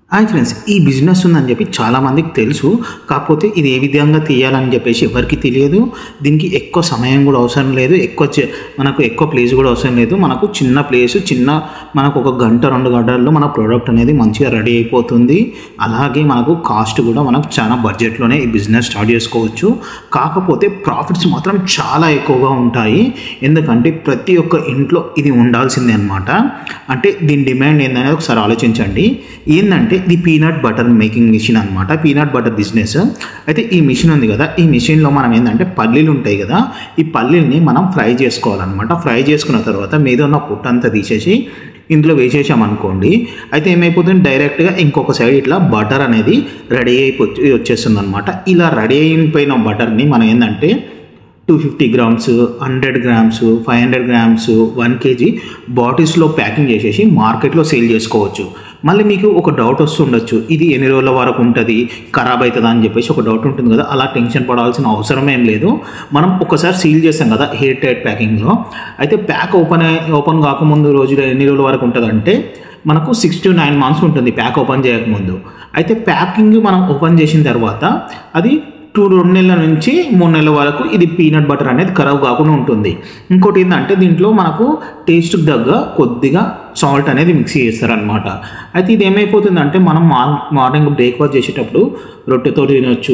hi friends ఈ business ఉందని చెప్పి చాలామందికి తెలుసు కాకపోతే ఇది ఏ విధంగా తీయాలని చెప్పేసి ఎవరికి తెలియదు దీనికి ఎక్కువ సమయం కూడా అవసరం లేదు ఎక్కువ చే- మనకు ఎక్కువ ప్లేస్ కూడా అవసరం లేదు మనకు చిన్న ప్లేస్ చిన్న మనకు ఒక గంట రెండు గంటల్లో మన ప్రోడక్ట్ అనేది మంచిగా రెడీ అయిపోతుంది అలాగే మనకు కాస్ట్ కూడా మనకు చాలా బడ్జెట్లోనే ఈ బిజినెస్ స్టార్ట్ చేసుకోవచ్చు కాకపోతే ప్రాఫిట్స్ మాత్రం చాలా ఎక్కువగా ఉంటాయి ఎందుకంటే ప్రతి ఒక్క ఇంట్లో ఇది ఉండాల్సిందే అనమాట అంటే దీని డిమాండ్ ఏందనేది ఒకసారి ఆలోచించండి ఏంటంటే ఇది పీనట్ బటర్ మేకింగ్ మిషన్ అనమాట పీనట్ బటర్ బిజినెస్ అయితే ఈ మిషన్ ఉంది కదా ఈ మిషన్లో మనం ఏంటంటే పల్లీలు ఉంటాయి కదా ఈ పల్లీల్ని మనం ఫ్రై చేసుకోవాలన్నమాట ఫ్రై చేసుకున్న తర్వాత మీద ఉన్న పుట్టంతా తీసేసి ఇందులో వేసేసామనుకోండి అయితే ఏమైపోతుంది డైరెక్ట్గా ఇంకొక సైడ్ ఇట్లా బటర్ అనేది రెడీ అయిపో వచ్చేస్తుంది అనమాట ఇలా రెడీ అయిపోయిన బటర్ని మనం ఏంటంటే two fifty grams hundred grams five hundred grams one kg బాటిల్స్లో ప్యాకింగ్ చేసేసి మార్కెట్లో సేల్ చేసుకోవచ్చు మళ్ళీ మీకు ఒక డౌట్ వస్తుండొచ్చు ఇది ఎన్ని రోజుల వరకు ఉంటుంది ఖరాబ్ అవుతుందా అని చెప్పేసి ఒక డౌట్ ఉంటుంది కదా అలా టెన్షన్ పడాల్సిన అవసరం ఏం లేదు మనం ఒకసారి సీల్ చేస్తాం కదా హెయిర్ టైట్ ప్యాకింగ్లో అయితే ప్యాక్ ఓపెన్ ఓపెన్ కాకముందు రోజులు ఎన్ని రోజుల వరకు ఉంటుందంటే మనకు సిక్స్ టు నైన్ మంత్స్ ఉంటుంది ప్యాక్ ఓపెన్ చేయకముందు అయితే ప్యాకింగ్ మనం ఓపెన్ చేసిన తర్వాత అది టూ రెండు నెలల నుంచి మూడు నెలల వరకు ఇది పీనట్ బటర్ అనేది ఖరాబ్ కాకుండా ఉంటుంది ఇంకోటి ఏంటంటే దీంట్లో మనకు టేస్ట్కి తగ్గ కొద్దిగా సాల్ట్ అనేది మిక్స్ చేస్తారనమాట అయితే ఇది ఏమైపోతుందంటే మనం మార్ మార్నింగ్ బ్రేక్ఫాస్ట్ చేసేటప్పుడు రొట్టెతో తినొచ్చు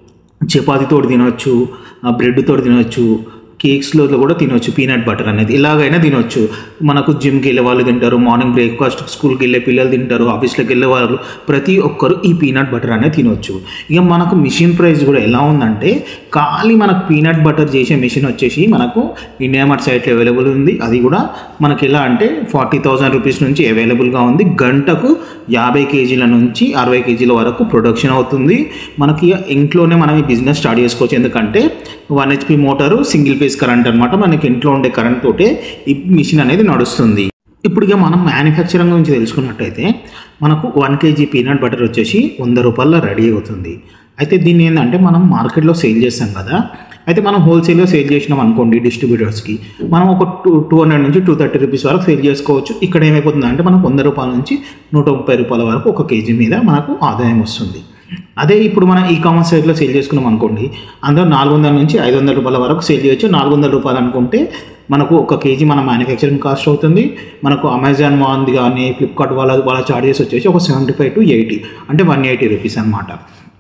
చపాతీతో తినొచ్చు బ్రెడ్తో తినొచ్చు కేక్స్లో కూడా తినొచ్చు పీనట్ బటర్ అనేది ఇలాగైనా తినొచ్చు మనకు జిమ్కి వెళ్ళే వాళ్ళు తింటారు మార్నింగ్ బ్రేక్ఫాస్ట్ స్కూల్కి వెళ్ళే పిల్లలు తింటారు ఆఫీస్లోకి వెళ్ళే వాళ్ళు ప్రతి ఒక్కరు ఈ పీనట్ బటర్ అనేది తినొచ్చు ఇక మనకు మిషన్ ప్రైస్ కూడా ఎలా ఉందంటే ఖాళీ మనకు పీనట్ బటర్ చేసే మిషన్ వచ్చేసి మనకు ఇండియా మార్ట్ సైట్లో అవైలబుల్ ఉంది అది కూడా మనకి ఎలా అంటే ఫార్టీ థౌజండ్ రూపీస్ నుంచి అవైలబుల్గా ఉంది గంటకు యాభై కేజీల నుంచి అరవై కేజీల వరకు ప్రొడక్షన్ అవుతుంది మనకి ఇక ఇంట్లోనే మనం ఈ బిజినెస్ స్టార్ట్ చేసుకోవచ్చు ఎందుకంటే one HP motor single phase current అనమాట మనకి ఇంట్లో ఉండే కరెంట్ తోటే ఈ మిషన్ అనేది నడుస్తుంది ఇప్పుడు ఇక మనం మ్యానుఫ్యాక్చరింగ్ గురించి తెలుసుకున్నట్టయితే మనకు వన్ కేజీ పీనట్ బటర్ వచ్చేసి వంద రూపాయల్లో రెడీ అవుతుంది అయితే దీన్ని ఏంటంటే మనం మార్కెట్లో సేల్ చేస్తాం కదా అయితే మనం హోల్సేల్లో సేల్ చేసినాం అనుకోండి డిస్ట్రిబ్యూటర్స్కి మనం ఒక టూ టూ హండ్రెడ్ నుంచి టూ థర్టీ రూపీస్ వరకు సేల్ చేసుకోవచ్చు ఇక్కడ ఏమైపోతుంది అంటే మనకు వంద రూపాయల నుంచి నూట ముప్పై రూపాయల వరకు ఒక కేజీ మీద మనకు ఆదాయం వస్తుంది అదే ఇప్పుడు మనం ఈ కామర్స్ సైట్లో సేల్ చేసుకున్నాం అనుకోండి అందులో నాలుగు వందల నుంచి ఐదు వందల రూపాయల వరకు సేల్ చేయొచ్చు నాలుగు వందల రూపాయలు అనుకుంటే మనకు ఒక కేజీ మన మ్యానుఫ్యాక్చరింగ్ కాస్ట్ అవుతుంది మనకు అమెజాన్ వాంది కానీ ఫ్లిప్కార్ట్ వాళ్ళ వాళ్ళ చార్జెస్ వచ్చేసి ఒక సెవెంటీ ఫైవ్ టు ఎయిటీ అంటే వన్ ఎయిటీ రూపీస్ అనమాట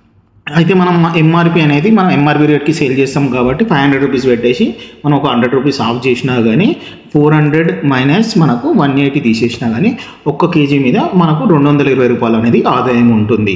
అయితే మనం ఎంఆర్పి అనేది మనం ఎంఆర్పి రేట్కి సేల్ చేస్తాం కాబట్టి ఫైవ్ హండ్రెడ్ రూపీస్ పెట్టేసి మనం ఒక హండ్రెడ్ రూపీస్ ఆఫ్ చేసినా కానీ ఫోర్ హండ్రెడ్ మైనస్ మనకు వన్ ఎయిటీ తీసేసినా కానీ ఒక్క కేజీ మీద మనకు రెండు వందల ఇరవై రూపాయలు అనేది ఆదాయం ఉంటుంది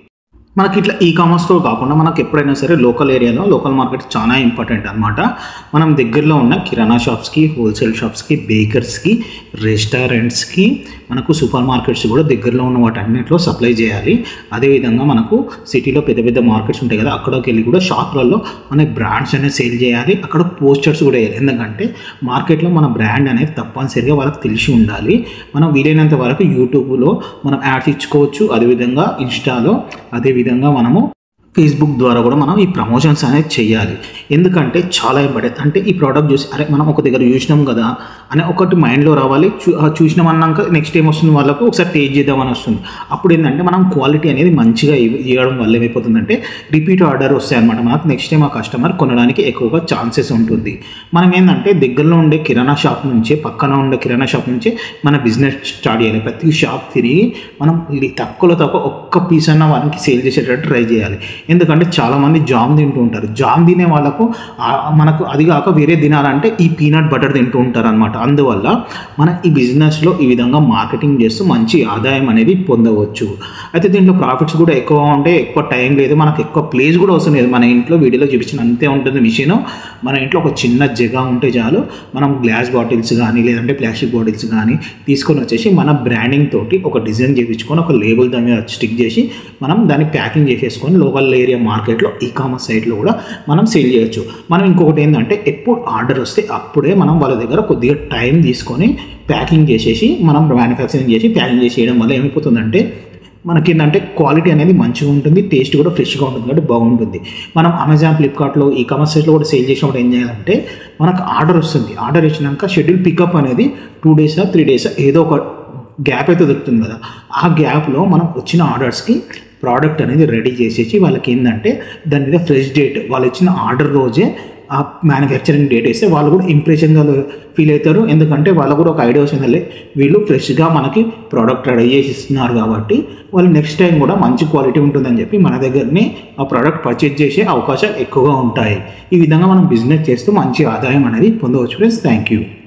మనకి ఇట్లా ఈ కామర్స్తో కాకుండా మనకు ఎప్పుడైనా సరే లోకల్ ఏరియాలో లోకల్ మార్కెట్ చాలా ఇంపార్టెంట్ అనమాట మనం దగ్గరలో ఉన్న కిరాణా షాప్స్కి హోల్సేల్ షాప్స్కి బేకర్స్కి రెస్టారెంట్స్కి మనకు సూపర్ మార్కెట్స్ కూడా దగ్గరలో ఉన్న వాటన్నిటిలో సప్లై చేయాలి అదేవిధంగా మనకు సిటీలో పెద్ద పెద్ద మార్కెట్స్ ఉంటాయి కదా అక్కడికి వెళ్ళి కూడా షాప్లలో మన బ్రాండ్స్ అనేది సేల్ చేయాలి అక్కడ పోస్టర్స్ కూడా వేయాలి ఎందుకంటే మార్కెట్లో మన బ్రాండ్ అనేది తప్పనిసరిగా వాళ్ళకి తెలిసి ఉండాలి మనం వీలైనంత వరకు యూట్యూబ్లో మనం యాడ్స్ ఇచ్చుకోవచ్చు అదేవిధంగా ఇన్స్టాలో అదేవిధంగా మనము ఫేస్బుక్ ద్వారా కూడా మనం ఈ ప్రమోషన్స్ అనేది చేయాలి ఎందుకంటే చాలా ఇంపార్టెంట్ అంటే ఈ ప్రోడక్ట్ చూసి అరే మనం ఒక దగ్గర చూసినాం కదా అని ఒకటి మైండ్లో రావాలి చూ ఆ చూసినాం అన్నాక నెక్స్ట్ టైం వస్తుంది వాళ్ళకు ఒకసారి టేస్ట్ చేద్దామని వస్తుంది అప్పుడు ఏంటంటే మనం క్వాలిటీ అనేది మంచిగా ఇవ్- ఇవ్వడం వల్ల ఏమైపోతుందంటే రిపీట్ ఆర్డర్ వస్తాయి అనమాట మనకు నెక్స్ట్ టైం ఆ కస్టమర్ కొనడానికి ఎక్కువగా ఛాన్సెస్ ఉంటుంది మనం ఏంటంటే దగ్గరలో ఉండే కిరాణా షాప్ నుంచే పక్కన ఉండే కిరాణా షాప్ నుంచే మన బిజినెస్ స్టార్ట్ చేయాలి ప్రతి షాప్ తిరిగి మనం ఇది తక్కువలో తక్కువ ఒక్క పీస్ అన్న వాళ్ళకి సేల్ చేసేటట్టు ట్రై చేయాలి ఎందుకంటే చాలామంది జామ్ తింటూ ఉంటారు జామ్ తినే వాళ్ళకు ఆ- మనకు అది కాక వేరే తినాలంటే ఈ పీనట్ బటర్ తింటూ ఉంటారు అనమాట అందువల్ల మన ఈ బిజినెస్లో ఈ విధంగా మార్కెటింగ్ చేస్తూ మంచి ఆదాయం అనేది పొందవచ్చు అయితే దీంట్లో ప్రాఫిట్స్ కూడా ఎక్కువ ఉంటే ఎక్కువ టైం లేదు మనకు ఎక్కువ ప్లేస్ కూడా అవసరం లేదు మన ఇంట్లో వీడియోలో చూపించిన అంతే ఉంటుంది మిషన్ మన ఇంట్లో ఒక చిన్న జగ ఉంటే చాలు మనం గ్లాస్ బాటిల్స్ కానీ లేదంటే ప్లాస్టిక్ బాటిల్స్ కానీ తీసుకొని వచ్చేసి మన బ్రాండింగ్ తోటి ఒక డిజైన్ చేయించుకొని ఒక లేబుల్ దాని మీద స్టిక్ చేసి మనం దాన్ని ప్యాకింగ్ చేసేసుకొని లోకల్ ఏరియా మార్కెట్లో ఈ కామర్స్ సైట్లో కూడా మనం సేల్ చేయొచ్చు మనం ఇంకొకటి ఏంటంటే ఎప్పుడు ఆర్డర్ వస్తే అప్పుడే మనం వాళ్ళ దగ్గర కొద్దిగా టైం తీసుకొని ప్యాకింగ్ చేసేసి మనం మ్యానుఫ్యాక్చరింగ్ చేసి ప్యాకింగ్ చేసి చేయడం వల్ల ఏమైపోతుందంటే మనకి ఏంటంటే క్వాలిటీ అనేది మంచిగా ఉంటుంది టేస్ట్ కూడా ఫ్రెష్గా ఉంటుంది కాబట్టి బాగుంటుంది మనం అమెజాన్ ఫ్లిప్కార్ట్లో ఈ కామర్స్ సైట్లో కూడా సేల్ చేసినప్పుడు ఏం చేయాలంటే మనకు ఆర్డర్ వస్తుంది ఆర్డర్ ఇచ్చినాక షెడ్యూల్ పికప్ అనేది టూ డేసా త్రీ డేసా ఏదో ఒక గ్యాప్ అయితే దొరుకుతుంది కదా ఆ గ్యాప్లో మనం వచ్చిన ఆర్డర్స్కి ప్రోడక్ట్ అనేది రెడీ చేసేసి వాళ్ళకి ఏంటంటే దాని మీద ఫ్రెష్ డేట్ వాళ్ళు ఇచ్చిన ఆర్డర్ రోజే ఆ మ్యానుఫ్యాక్చరింగ్ డేట్ వేస్తే వాళ్ళు కూడా ఇంప్రెషన్గా ఫీల్ అవుతారు ఎందుకంటే వాళ్ళకు కూడా ఒక ఐడియా వస్తుంది వీళ్ళు ఫ్రెష్గా మనకి ప్రోడక్ట్ రెడీ చేసి ఇస్తున్నారు కాబట్టి వాళ్ళు నెక్స్ట్ టైం కూడా మంచి క్వాలిటీ ఉంటుందని చెప్పి మన దగ్గరనే ఆ ప్రోడక్ట్ పర్చేజ్ చేసే అవకాశాలు ఎక్కువగా ఉంటాయి ఈ విధంగా మనం బిజినెస్ చేస్తూ మంచి ఆదాయం అనేది పొందవచ్చు ఫ్రెండ్స్ థ్యాంక్ యూ